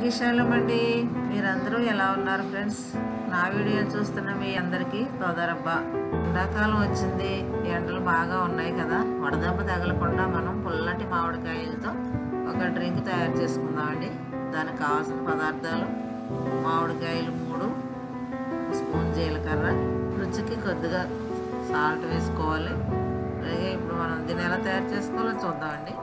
కిషాలం అండి మీరందరూ ఎలా ఉన్నారు ఫ్రెండ్స్ నా వీడియోలు చూస్తున్న మీ అందరికీ తోదరబ్బా ఎండాకాలం వచ్చింది ఎండలు బాగా ఉన్నాయి కదా వడదెబ్బ తగలకుండా మనం పుల్లటి మామిడికాయలతో ఒక డ్రింక్ తయారు చేసుకుందామండి దానికి కావాల్సిన పదార్థాలు మామిడికాయలు మూడు ఒక స్పూన్ జీలకర్ర రుచికి కొద్దిగా సాల్ట్ వేసుకోవాలి అలాగే ఇప్పుడు మనం దీన్ని ఎలా తయారు చేసుకోవాలో చూద్దామండి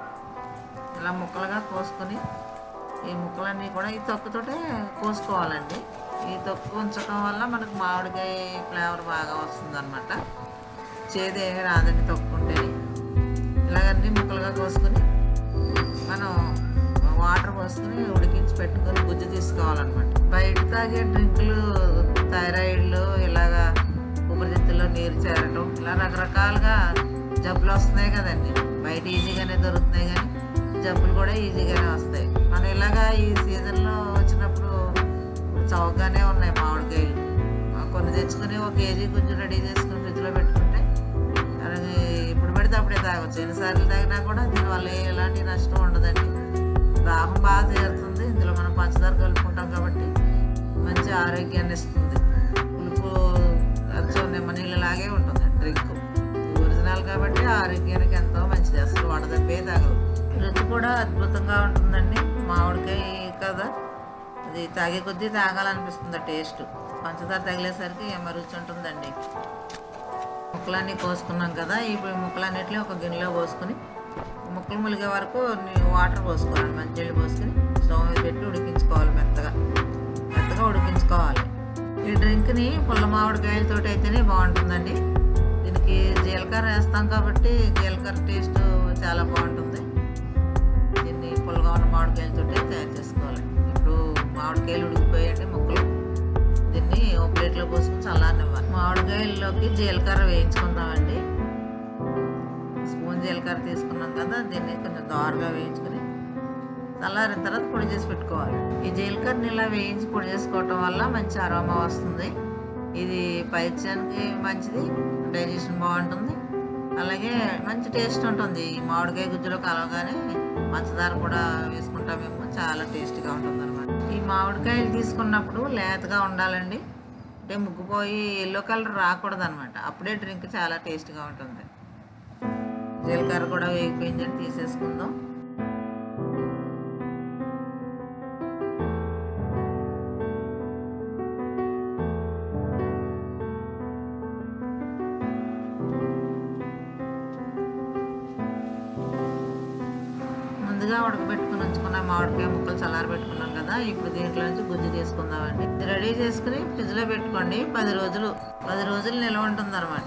ఇలా ముక్కలుగా కోసుకొని ఈ ముక్కలన్నీ కూడా ఈ తొక్కుతోటే కోసుకోవాలండి ఈ తొక్కు ఉంచడం వల్ల మనకు మామిడికాయ ఫ్లేవర్ బాగా వస్తుంది అనమాట చేదు ఏమీ రాదండి తొక్కుంటే ఇలాగన్నీ ముక్కలుగా కోసుకొని మనం వాటర్ పోసుకొని ఉడికించి పెట్టుకొని గుజ్జు తీసుకోవాలన్నమాట బయట తాగే డ్రింకులు థైరాయిడ్లు ఇలాగా ఊపిరితిత్తుల్లో నీరు చేరటం ఇలా రకరకాలుగా జబ్బులు వస్తున్నాయి కదండి బయట ఈజీగానే దొరుకుతున్నాయి కానీ జబ్బులు కూడా ఈజీగానే వస్తాయి మనం ఇలాగా ఈ సీజన్లో వచ్చినప్పుడు చౌకగానే ఉన్నాయి మామిడికాయలు ఆ కొన్ని తెచ్చుకొని ఒక కేజీ గుజ్జు రెడీ చేసుకుని ఫ్రిడ్జ్లో పెట్టుకుంటే అలాగే ఇప్పుడు పెడితే అప్పుడే తాగొచ్చు ఎన్నిసార్లు తాగినా కూడా దీనివల్ల ఎలాంటి నష్టం ఉండదండి దాహం బాగా తీరుతుంది ఇందులో మనం పంచదార కలుపుకుంటాం కాబట్టి మంచి ఆరోగ్యాన్ని ఇస్తుంది పులుపు అచ్చం నిమ్మ నీళ్ళలాగే ఉంటుంది డ్రింక్ ఒరిజినల్ కాబట్టి ఆరోగ్యానికి ఎంతో మంచిది అసలు వడదబ్బే తాగదు రుచి కూడా అద్భుతంగా ఉంటుందండి మామిడికాయ కదా అది తాగే కొద్దీ తాగాలనిపిస్తుంది టేస్ట్ పంచదార తగిలేసరికి ఏమ రుచి ఉంటుందండి ముక్కలన్నీ కోసుకున్నాం కదా ఇప్పుడు ఈ ముక్కలన్నిటిని ఒక గిన్నెలో పోసుకొని ముక్కలు ములిగే వరకు నీ- వాటర్ పోసుకోవాలి మంచినీళ్ళు పోసుకొని స్టవ్ మీద పెట్టి ఉడికించుకోవాలి మెత్తగా మెత్తగా ఉడికించుకోవాలి ఈ డ్రింక్ని పుల్ల మామిడికాయలతో అయితేనే బాగుంటుందండి దీనికి జీలకర్ర వేస్తాం కాబట్టి జీలకర్ర టేస్ట్ చాలా బాగుంటుంది దీన్ని పుల్లగా ఉన్న మామిడికాయలతో తయారు చేసుకోవాలి ఇప్పుడు మామిడికాయలు ఉడికిపోయాయండి ముక్కలు దీన్ని ఒక ప్లేట్లో పోసుకొని చల్లారనివ్వాలి మామిడికాయల్లోకి జీలకర్ర వేయించుకుందామండి స్పూన్ జీలకర్ర తీసుకున్నాం కదా దీన్ని కొంచెం దోరగా వేయించుకొని చల్లారిన తర్వాత పొడి చేసి పెట్టుకోవాలి ఈ జీలకర్రని ఇలా వేయించి పొడి చేసుకోవటం వల్ల మంచి అరోమా వస్తుంది ఇది పైత్యానికి మంచిది డైజెషన్ బాగుంటుంది అలాగే మంచి టేస్ట్ ఉంటుంది ఈ మామిడికాయ గుజ్జులో కలవగానే పంచదార కూడా వేసుకుంటాం మేము చాలా టేస్ట్గా ఉంటుంది అనమాట ఈ మామిడికాయలు తీసుకున్నప్పుడు లేతగా ఉండాలండి అంటే ముగ్గుపోయి ఎల్లో కలర్ రాకూడదు అనమాట అప్పుడే డ్రింక్ చాలా టేస్ట్గా ఉంటుంది జీలకర్ర కూడా వేగిపోయిందని తీసేసుకుందాం ముందుగా ఉడకబెట్టుకుని ఉంచుకున్న మామిడికాయ ముక్కలు చల్లారి పెట్టుకున్నాం కదా ఇప్పుడు దీంట్లో నుంచి గుజ్జు తీసుకుందామండి ఇది రెడీ చేసుకుని ఫ్రిడ్జ్లో పెట్టుకోండి పది రోజులు పది రోజులు నిల్వ ఉంటుంది అనమాట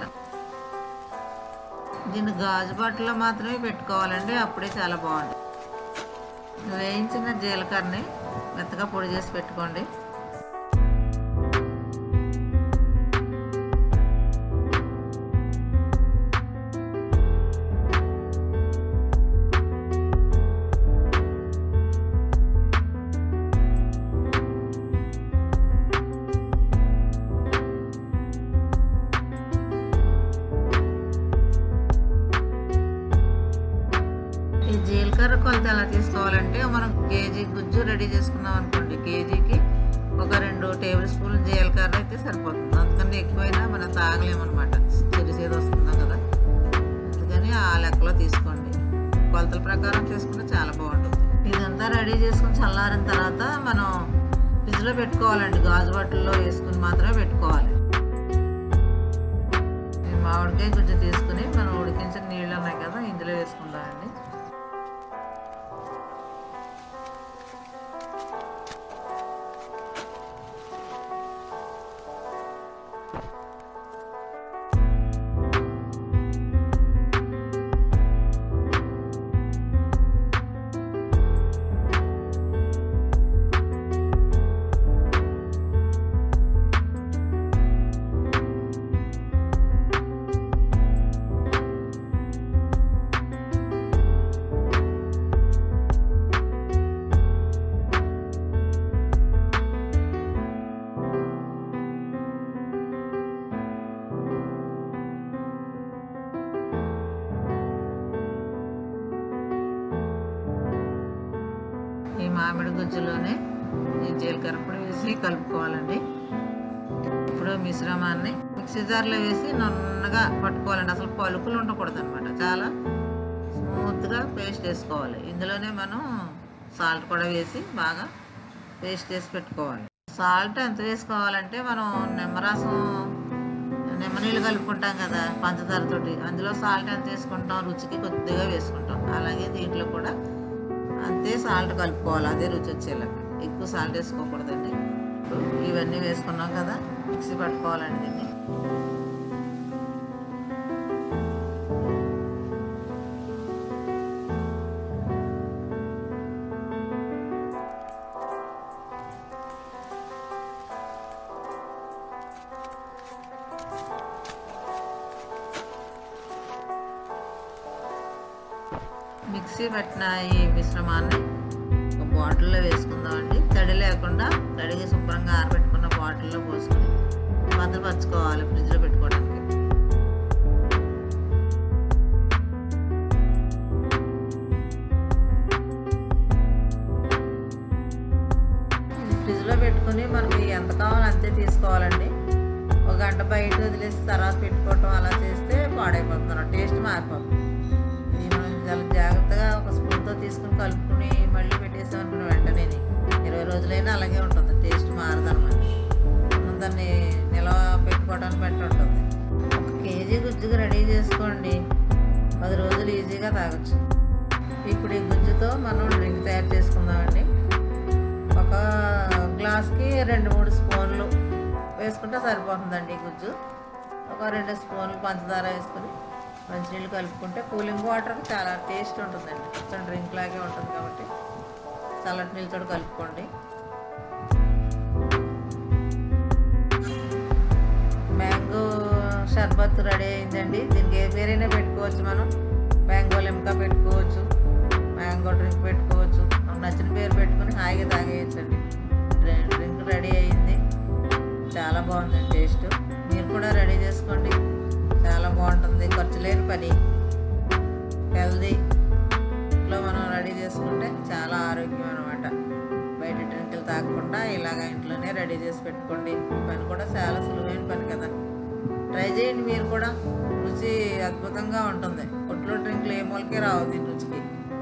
దీన్ని గాజు బాటిల్లో మాత్రమే పెట్టుకోవాలండి అప్పుడే చాలా బాగుంటుంది వేయించిన జీలకర్రని మెత్తగా పొడి చేసి పెట్టుకోండి ఈ జీలకర్ర కొలత ఎలా తీసుకోవాలంటే మనం కేజీ గుజ్జు రెడీ చేసుకున్నాం అనుకోండి కేజీకి ఒక రెండు టేబుల్ స్పూన్లు జీలకర్ర అయితే సరిపోతుంది అందుకని ఎక్కువైనా మనం తాగలేమన్నమాట చెరిసేది వస్తుందా కదా అందుకని ఆ లెక్కలో తీసుకోండి కొలతల ప్రకారం తీసుకుంటే చాలా బాగుంటుంది ఇదంతా రెడీ చేసుకుని చల్లారిన తర్వాత మనం ఫ్రిడ్జ్లో పెట్టుకోవాలండి గాజు బట్టల్లో వేసుకుని మాత్రమే పెట్టుకోవాలి ఈ మామిడికాయ గుజ్జు తీసుకుని మనం ఉడికించిన నీళ్ళు ఉన్నాయి కదా ఇందులో వేసుకుందామండి మామిడి గుజ్జులోనే ఈ జీలకర్ర పొడి వేసి కలుపుకోవాలండి ఇప్పుడు మిశ్రమాన్ని మిక్సీ జార్లో వేసి నున్నగా పట్టుకోవాలండి అసలు పలుకులు ఉండకూడదు అనమాట చాలా స్మూత్గా పేస్ట్ వేసుకోవాలి ఇందులోనే మనం సాల్ట్ కూడా వేసి బాగా పేస్ట్ చేసి పెట్టుకోవాలి సాల్ట్ ఎంత వేసుకోవాలంటే మనం నిమ్మరసం నిమ్మ నీళ్ళు కలుపుకుంటాం కదా పంచదారతోటి అందులో సాల్ట్ ఎంత వేసుకుంటాం రుచికి కొద్దిగా వేసుకుంటాం అలాగే దీంట్లో కూడా అంతే సాల్ట్ కలుపుకోవాలి అదే రుచి వచ్చేలా ఎక్కువ సాల్ట్ వేసుకోకూడదండి ఇప్పుడు ఇవన్నీ వేసుకున్నాం కదా మిక్సీ పట్టుకోవాలండి దీన్ని మిక్సీ పట్టిన ఈ మిశ్రమాన్ని ఒక బాటిల్లో వేసుకుందామండి తడి లేకుండా తడిగి శుభ్రంగా ఆరబెట్టుకున్న బాటిల్లో పోసుకొని భద్రపరచుకోవాలి ఫ్రిడ్జ్లో పెట్టుకోవడానికి ఫ్రిడ్జ్లో పెట్టుకుని మనకి ఎంత కావాలో అంతే తీసుకోవాలండి ఒక గంట బయట వదిలేసి తర్వాత పెట్టుకోవటం అలా చేస్తే పాడైపోతుంది టేస్ట్ మారిపోతుంది ఇది మనం చాలా జాగ్రత్తగా ఒక స్పూన్తో తీసుకుని కలుపుకుని మళ్ళీ పెట్టేసాం అనుకున్న వెంటనే ఇరవై రోజులైనా అలాగే ఉంటుంది టేస్ట్ మారదనమాట మనం దాన్ని నిల్వ పెట్టుకోవడానికి బట్టి ఉంటుంది ఒక కేజీ గుజ్జుగా రెడీ చేసుకోండి పది రోజులు ఈజీగా తాగొచ్చు ఇప్పుడు ఈ గుజ్జుతో మనం డ్రింక్ తయారు చేసుకుందామండి ఒక గ్లాస్కి రెండు మూడు స్పూన్లు వేసుకుంటే సరిపోతుందండి ఈ గుజ్జు ఒక రెండు స్పూన్లు పంచదార వేసుకుని మంచినీళ్ళు కలుపుకుంటే కూలింగ్ వాటర్ చాలా టేస్ట్ ఉంటుందండి కొంచెం డ్రింక్ లాగే ఉంటుంది కాబట్టి చల్లటి నీళ్ళతో కలుపుకోండి మ్యాంగో షర్బత్ రెడీ అయిందండి దీనికి ఏ పేరైనా పెట్టుకోవచ్చు మనం మ్యాంగో లిమ్కా పెట్టుకోవచ్చు మ్యాంగో డ్రింక్ పెట్టుకోవచ్చు మనకు నచ్చిన పేరు పెట్టుకుని హాయిగా తాగేయచ్చండి డ్రింక్ రెడీ అయింది చాలా బాగుందండి టేస్ట్ మీరు కూడా రెడీ చేసుకోండి చాలా బాగుంటుంది ఖర్చు లేని పని హెల్దీలో మనం రెడీ చేసుకుంటే చాలా ఆరోగ్యం అనమాట బయట డ్రింకులు తాగకుండా ఇలాగ ఇంట్లోనే రెడీ చేసి పెట్టుకోండి ఈ పని కూడా చాలా సులువైన పని కదా ట్రై చేయండి మీరు కూడా రుచి అద్భుతంగా ఉంటుంది కొట్లో డ్రింకులు ఏ మూలకే రావు దీని రుచికి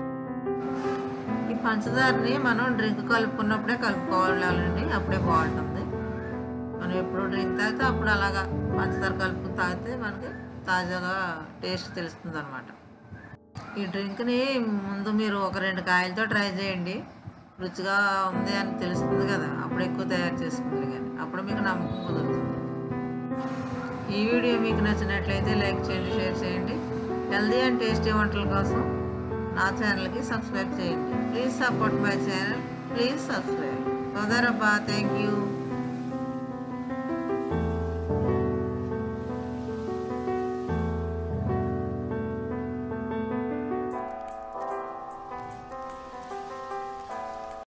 ఈ పంచదారని మనం డ్రింక్ కలుపుకున్నప్పుడే కలుపుకోవాలండి అప్పుడే బాగుంటుంది మనం ఎప్పుడు డ్రింక్ తాగితే అప్పుడు అలాగా పంచదార కలుపుకుని తాగితే మనకి తాజాగా టేస్ట్ తెలుస్తుంది అనమాట ఈ డ్రింక్ని ముందు మీరు ఒక రెండు కాయలతో ట్రై చేయండి రుచిగా ఉంది అని తెలుస్తుంది కదా అప్పుడు ఎక్కువ తయారు చేసుకుంటారు కానీ అప్పుడు మీకు నమ్మకం కుదురుతుంది ఈ వీడియో మీకు నచ్చినట్లయితే లైక్ చేయండి షేర్ చేయండి హెల్దీ అండ్ టేస్టీ వంటల కోసం నా ఛానల్కి సబ్స్క్రైబ్ చేయండి please support my channel please subscribe సోదరబ్బా థ్యాంక్ యూ